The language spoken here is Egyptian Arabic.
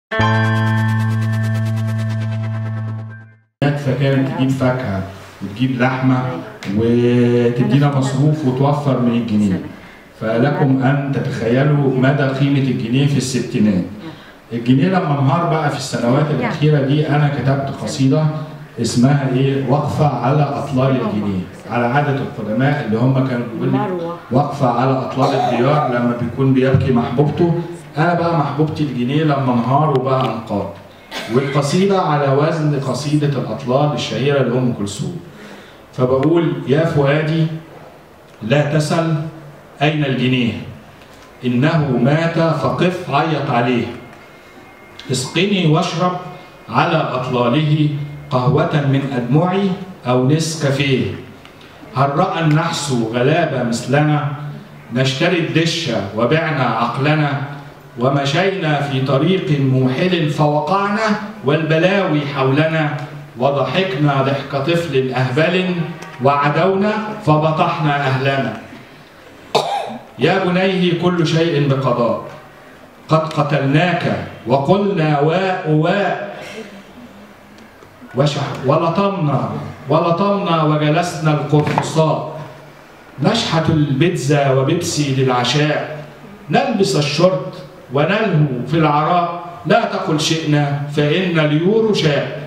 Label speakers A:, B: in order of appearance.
A: فكانت تجيب فاكهه وتجيب لحمه وتدينا مصروف وتوفر من الجنيه فلكم ان تتخيلوا مدى قيمه الجنيه في الستينات الجنيه لما انهار بقى في السنوات الاخيره دي انا كتبت قصيده اسمها ايه وقفه على اطلال الجنيه على عاده القدماء اللي هم كانوا بيقولوا
B: مروه
A: واقفة على أطلال الديار لما بيكون بيبكي محبوبته أنا بقى محبوبتي الجنيه لما انهار وبقى أنقاض والقصيدة على وزن قصيدة الأطلال الشهيرة لأم كلثوم فبقول يا فؤادي لا تسل أين الجنيه إنه مات فقف عيط عليه اسقني واشرب على أطلاله قهوة من أدمعي أو نسكافيه هل رأى النحس غلابة مثلنا نشتري الدشة وبعنا عقلنا ومشينا في طريق موحل فوقعنا والبلاوي حولنا وضحكنا ضحك طفل أهبل وعدونا فبطحنا أهلنا يا بنيه كل شيء بقضاء قد قتلناك وقلنا واء واء وشح ولطمنا ولطمنا وجلسنا القرفصاء نشحت البيتزا وبيبسي للعشاء نلبس الشرط ونلهو في العراء لا تقل شئنا فإن اليورو شاء